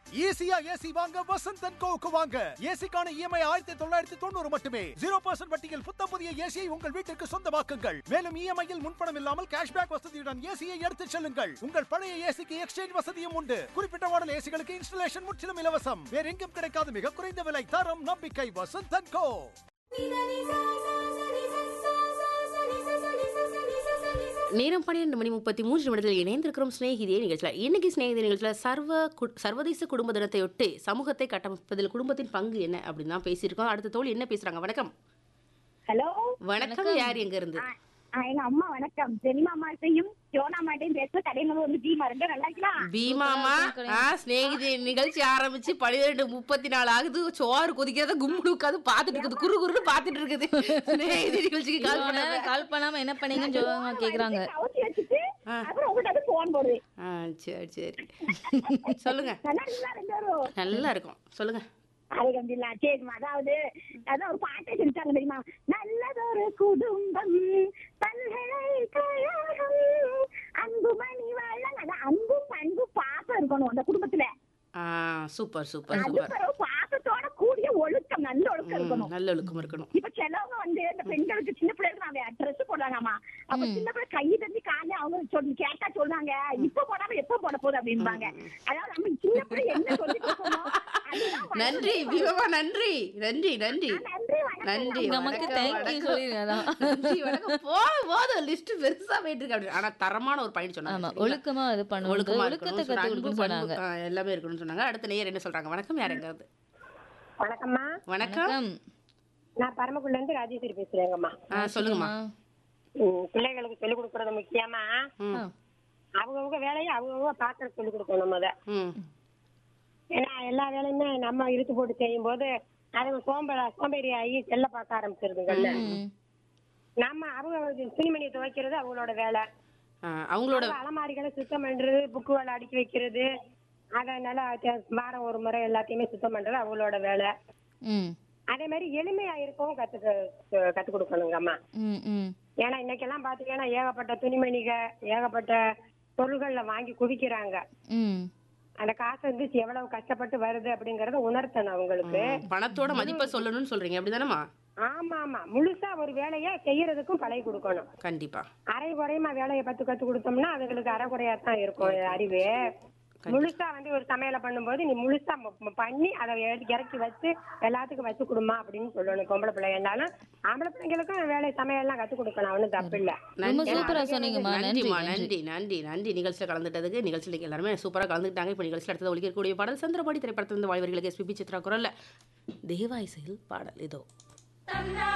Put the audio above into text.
ஈஸியா ஏசி வாங்க வசந்த் அண்ட் கோவுக்கு வாங்க ஏசிக்கான இஎம்ஐ ஆயிரத்தி தொள்ளாயிரத்தி தொண்ணூறு மட்டுமே ஜீரோ பர்சன்ட் வட்டியில் புத்தம் புதிய ஏசியை உங்கள் வீட்டிற்கு சொந்தமாக்குங்கள் மேலும் இஎம்ஐயில் முன்பணம் இல்லாமல் கேஷ்பேக் வசதியுடன் ஏசியை எடுத்துச் செல்லுங்கள் உங்கள் பழைய ஏசிக்கு எக்ஸ்சேஞ்ச் வசதியும் உண்டு குறிப்பிட்ட மாடல் ஏசிகளுக்கு இன்ஸ்டலேஷன் முற்றிலும் இலவசம் வேற எங்கும் கிடைக்காத மிக குறைந்த விலை தரம் நம்பிக்கை வசந்த் அண்ட் கோ நேரம் பன்னிரெண்டு மணி முப்பத்தி மூன்று நிமிடத்தில் இணைந்திருக்கிறோம் சிநேகிதியே நிகழ்ச்சியில் இன்னைக்கு சிநேகிதி நிகழ்ச்சியில் சர்வ கு- சர்வதேச குடும்ப தினத்தையொட்டி சமூகத்தை கட்டமைப்பதில் குடும்பத்தின் பங்கு என்ன அப்படின்னு தான் பேசியிருக்கோம் அடுத்த தோழி என்ன பேசுறாங்க வணக்கம் ஹலோ வணக்கம் யார் எங்க இருந்து ஆ, எங்க அம்மா வணக்கம் ஜெனிமா மாட்டையும் ஜோனா மாட்டையும் பேச கடையில வந்து பீமா ரெண்டு நல்லா இருக்கலாம் பீமாமா ஆ சிநேகிதி நிகழ்ச்சி ஆரம்பிச்சு பன்னிரெண்டு முப்பத்தி நாலு ஆகுது சோறு கொதிக்கிறத கும்பு உட்காந்து பாத்துட்டு இருக்குது குறு குருன்னு பாத்துட்டு இருக்குது சிநேகிதி நிகழ்ச்சிக்கு கால் இவ்வளவு பண்ணாங்க நேரம் கால் பண்ணாம என்ன பண்ணீங்கன்னு சொல்லுவாங்க கேக்குறாங்க கவுச்சி வச்சுட்டு அப்புறம் உங்கள்கிட்ட போன் போடுவேன் ஆ சரி சரி சொல்லுங்க நல்லா இருக்கீங்களா ரெண்டு பேரும் நல்லா இருக்கும் சொல்லுங்க அழகம்தில்லா சரிம்மா அதாவது அதான் ஒரு பாட்டை செஞ்சாங்க தெரியுமா நல்லதொரு குடும்பம் பல்கலைக்கழகம் அன்பு மணி வள்ளல் அதான் அன்பு பண்பு பாசம் இருக்கணும் அந்த குடும்பத்துல ஆ சூப்பர் சூப்பர் அது சூப்பர் பிறகு பாசத்தோட கூடிய ஒழுக்கம் நல்ல ஒழுக்கம் ம், இருக்கணும் நல்ல ஒழுக்கம் இருக்கணும் இப்ப சிலவங்க வந்து இந்த பெண்களுக்கு சின்ன பிள்ளைகளுக்கு நாங்க ட்ரெஸ் போடுறாங்கம்மா அப்ப சின்ன பிள்ளை கை தண்ணி காலைல அவங்க சொல்லி கேட்டா சொல்றாங்க இப்ப போடாம எப்ப போட போகுது அப்படிம்பாங்க அதாவது நம்ம சின்ன பிள்ளை என்ன சொல்லி கொடுக்கணும் அதுதான் வளரும். நன்றி விவமா நன்றி நன்றி நன்றி நன்றி வணக்கம் நன்றி நமக்கு வணக்கம், தேங்க்யூ வணக்கம். சொல்லிடுறதா நன்றி வணக்கம் போதும் போதும் லிஸ்ட் பெருசா போயிட்டு இருக்கு அப்படி ஆனா தரமான ஒரு பயன் சொன்னாங்க ஆமா சரிங்களா? ஒழுக்கமா இது பண்ணணும் ஒழுக்கமா ஒழுக்கத்தை இருக்கணும், கத்து அன்பு, கொடுக்கணும்னு பண்பு, சொன்னாங்க ஆ, எல்லாமே இருக்கணும்னு சொன்னாங்க அடுத்த நேயர் என்ன சொல்றாங்க வணக்கம் யார் எங்காவது வணக்கம்மா வணக்கம் வணக்கம் நான் பரமக்குள்ள இருந்து ராஜேஸ்வரி பேசுறேங்கம்மா ஆ, சொல்லுங்கம்மா ம், பிள்ளைகளுக்கு சொல்லிக் கொடுக்கறது முக்கியமா ம், அவங்கவுங்க வேலையை அவங்கவுங்க பாத்திர சொல்லிக் கொடுக்கணும் முத ம், ஏன்னா எல்லா வேலையுமே நம்ம இழுத்து போட்டு செய்யும் போது அதுங்க சோம்பேறி சோம்பேறி ஆகி செல்ல பார்க்க ஆரம்பிச்சிருதுங்கல்ல ம். நம்ம அவங்க துணிமணியை துவைக்கிறது அவங்களோட வேலை ஆ, அவங்களோட அவங்க அலமாரிகளை சுத்தம் பண்றது புக்குகளை அடுக்கி வைக்கிறது அதை நல்லா த- வாரம் ஒரு முறை எல்லாத்தையுமே சுத்தம் பண்றது அவங்களோட வேலை ம் அதே மாதிரி எளிமையா இருக்கவும் கத்துக்க கத்து கொடுக்கணுங்கம்மா ம் ம் ஏன்னா இன்னைக்கெல்லாம் பாத்தீங்கன்னா ஏகப்பட்ட துணிமணிக ஏகப்பட்ட பொருள்கள்ல வாங்கி குவிக்கிறாங்க ம் அந்த காசு வந்து எவ்வளவு கஷ்டப்பட்டு வருது அப்படிங்கறத உணர்த்தணும் அவங்களுக்கு பணத்தோட மதிப்பை சொல்லணும்னு சொல்றீங்க அப்படிதானம்மா ஆமா ஆமா முழுசா ஒரு வேலையை செய்யறதுக்கும் பழகி கொடுக்கணும் கண்டிப்பா அரை குறையமா வேலையை பத்து கத்து கொடுத்தோம்னா அதுங்களுக்கு அரை குறையா தான் இருக்கும் அறிவு முழுசா வந்து ஒரு சமையலை பண்ணும்போது நீ முழுசா ம- ம- பண்ணி அதை எடுத்து இறக்கி வச்சு எல்லாத்துக்கும் வச்சு கொடுமா அப்படின்னு சொல்லணும் பொம்பளை பிள்ளைங்கனாலும் ஆம்பளை பிள்ளைங்களுக்கும் வேலை சமையல்லாம் கத்து கொடுக்கலாம் ஒன்றும் தப்பு இல்ல ரொம்ப சூப்பரா சொன்னீங்கம்மா நன்றி நன்றிம்மா நன்றி நன்றி நன்றி நன்றி நிகழ்ச்சியில் கலந்துட்டதுக்கு நிகழ்ச்சியில் எல்லாருமே சூப்பராக கலந்துக்கிட்டாங்க இப்போ நிகழ்ச்சியில் அடுத்தது ஒழிக்கக்கூடிய பாடல் சந்திரபாடி திரைப்படத்திலிருந்து வாழ்வர்களுக்கு எஸ்பிபி சித்ரா குரல்ல தேவா இசையில் பாடல் இதோ